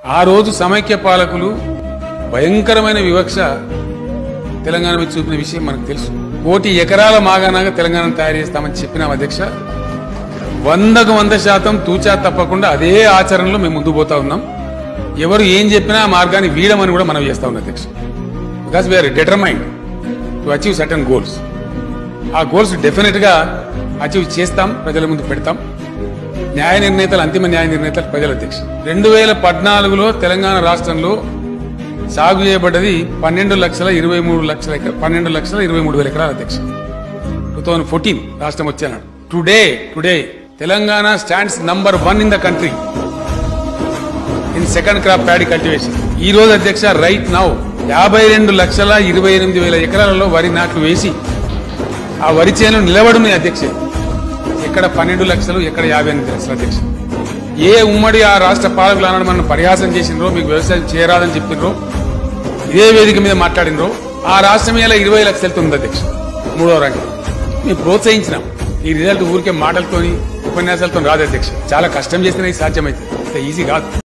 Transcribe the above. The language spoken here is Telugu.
ఆ రోజు సమైక్య పాలకులు భయంకరమైన వివక్ష తెలంగాణ మీద చూపిన విషయం మనకు తెలుసు కోటి ఎకరాల మాగానాగా తెలంగాణను తయారు చేస్తామని చెప్పినాం అధ్యక్ష వందకు వంద శాతం తూచా తప్పకుండా అదే ఆచరణలో మేము ముందు పోతా ఉన్నాం ఎవరు ఏం చెప్పినా ఆ మార్గాన్ని వీడమని కూడా మనం చేస్తా ఉన్నాం అధ్యక్ష because we are determined to achieve certain goals ఆ గోల్స్ డెఫినెట్ గా అచీవ్ చేస్తాం ప్రజల ముందు పెడతాం న్యాయ నిర్ణేతలు అంతిమ న్యాయ నిర్ణేతలు ప్రజల అధ్యక్ష రెండు వేల పద్నాలుగులో తెలంగాణ రాష్ట్రంలో సాగు చేయబడ్డది పన్నెండు లక్షల ఇరవై మూడు లక్షల ఎకరా పన్నెండు లక్షల ఇరవై మూడు వేల ఎకరాల అధ్యక్ష టూ థౌజండ్ ఫోర్టీన్ రాష్ట్రం వచ్చాను today today Telangana stands number one in the country in second crop paddy cultivation ఈ రోజు అధ్యక్ష రైట్ నౌ యాభై రెండు లక్షల ఇరవై ఎనిమిది వేల ఎకరాలలో వరి నాట్లు వేసి ఆ వరి చేను నిలబడున్నాయి అధ్యక్ష ఎక్కడ పన్నెండు లక్షలు ఎక్కడ యాభై ఎనిమిది లక్షలు అధ్యక్ష ఏ ఉమ్మడి ఆ రాష్ట్ర పాలకులు అన్నాడు మనం పరిహాసం చేసినరో మీకు వ్యవసాయం చేయరాదని చెప్పినరో ఇదే వేదిక మీద మాట్లాడినరో ఆ రాష్ట్రం ఇలా ఇరవై లక్షలతో ఉంది అధ్యక్ష మూడో రంగం మేము ప్రోత్సహించినాం ఈ రిజల్ట్ ఊరికే మాటలతోని ఉపన్యాసాలతో రాదు అధ్యక్ష చాలా కష్టం చేస్తేనే ఇది సాధ్యమైంది ఇంత ఈజీ కాదు